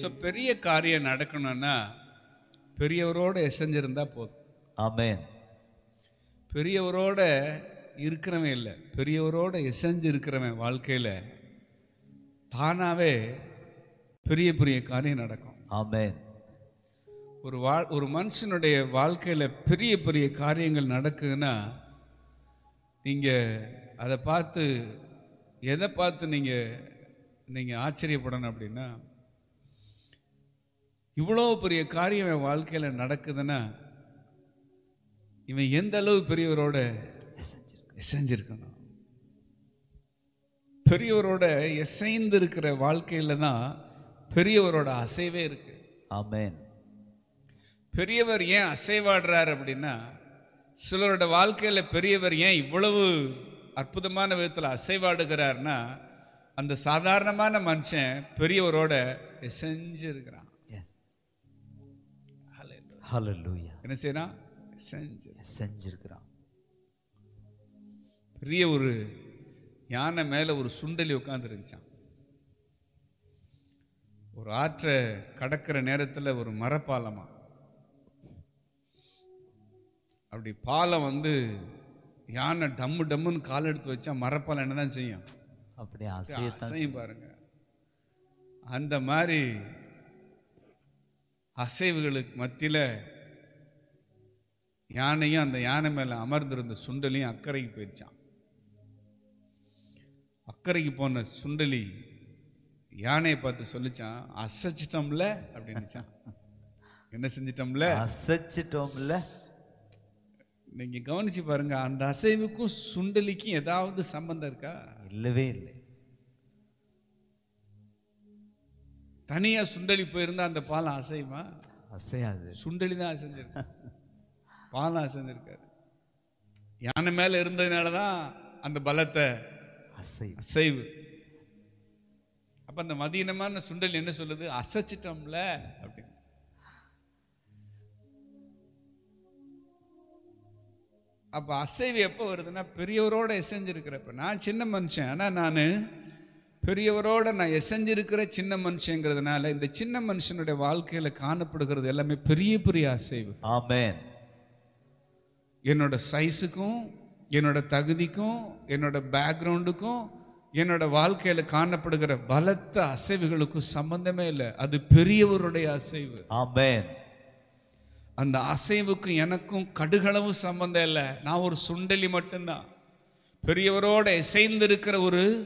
so பெரிய காரியம் நடக்கணும்னா பெரியவரோட எசைஞ்சிருந்தா போதும் ஆமென் பெரியவரோட இருக்கிறவன் இல்லை பெரியவரோட எசைஞ்சு இருக்கிறவன் வாழ்க்கையில் தானாகவே பெரிய பெரிய காரியம் நடக்கும் ஆமென் ஒரு வா ஒரு மனுஷனுடைய வாழ்க்கையில் பெரிய பெரிய காரியங்கள் நடக்குதுன்னா நீங்கள் அதை பார்த்து எதை பார்த்து நீங்கள் நீங்கள் ஆச்சரியப்படணும் அப்படின்னா இவ்வளோ பெரிய காரியம் என் வாழ்க்கையில் நடக்குதுன்னா இவன் எந்த அளவு பெரியவரோட எசைஞ்சிருக்கணும் பெரியவரோட எசைந்து இருக்கிற வாழ்க்கையில தான் பெரியவரோட அசைவே இருக்கு ஆமென் பெரியவர் ஏன் அசைவாடுறார் அப்படின்னா சிலரோட வாழ்க்கையில பெரியவர் ஏன் இவ்வளவு அற்புதமான விதத்தில் அசைவாடுகிறார்னா அந்த சாதாரணமான மனுஷன் பெரியவரோட எசைஞ்சு இருக்கிறான் எஸ் ஹalleluya என்ன செய்யறான் எசைஞ்சு செஞ்சிருக்கிறான் பெரிய ஒரு யானை மேல ஒரு சுண்டலி உட்காந்துருந்துச்சான் ஒரு ஆற்றை கடக்கிற நேரத்துல ஒரு மரப்பாலமா அப்படி பாலம் வந்து யானை டம்மு டம்முன்னு கால் எடுத்து வச்சா மரப்பாலம் என்னதான் செய்யும் அப்படியே அசையத்தான் அசையும் பாருங்க அந்த மாதிரி அசைவுகளுக்கு மத்தியில யானையும் அந்த யானை மேல அமர்ந்திருந்த சுண்டலியும் அக்கறைக்கு போயிடுச்சான் அக்கறைக்கு போன சுண்டலி யானையை பார்த்து சொல்லிச்சான் அசைச்சிட்டோம்ல அப்படின்னுச்சான் என்ன செஞ்சிட்டோம்ல அசைச்சிட்டோம்ல நீங்க கவனிச்சு பாருங்க அந்த அசைவுக்கும் சுண்டலிக்கும் ஏதாவது சம்பந்தம் இருக்கா இல்லவே இல்லை தனியா சுண்டலி போயிருந்தா அந்த பாலம் அசையுமா அசையாது சுண்டலி தான் அசைஞ்சிருக்கு பாலம் அசைஞ்சிருக்காரு யானை மேல இருந்ததுனால தான் அந்த பலத்தை அசை அசைவு அப்ப அந்த மதீனமான சுண்டல் என்ன சொல்லுது அசைச்சிட்டோம்ல அப்படின்னு அப்ப அசைவு எப்போ வருதுன்னா பெரியவரோட எசைஞ்சிருக்கிறப்ப நான் சின்ன மனுஷன் ஆனா நான் பெரியவரோட நான் எசைஞ்சிருக்கிற சின்ன மனுஷங்கிறதுனால இந்த சின்ன மனுஷனுடைய வாழ்க்கையில காணப்படுகிறது எல்லாமே பெரிய பெரிய அசைவு ஆமென் என்னோட சைஸுக்கும் என்னோட தகுதிக்கும் என்னோட பேக்ரவுண்டுக்கும் என்னோட வாழ்க்கையில காணப்படுகிற பலத்த அசைவுகளுக்கும் சம்பந்தமே இல்லை அது பெரியவருடைய அசைவு ஆமென் அந்த அசைவுக்கும் எனக்கும் கடுகளவு சம்பந்தம் இல்லை நான் ஒரு சுண்டலி மட்டும்தான் பெரியவரோட இசைந்திருக்கிற ஒரு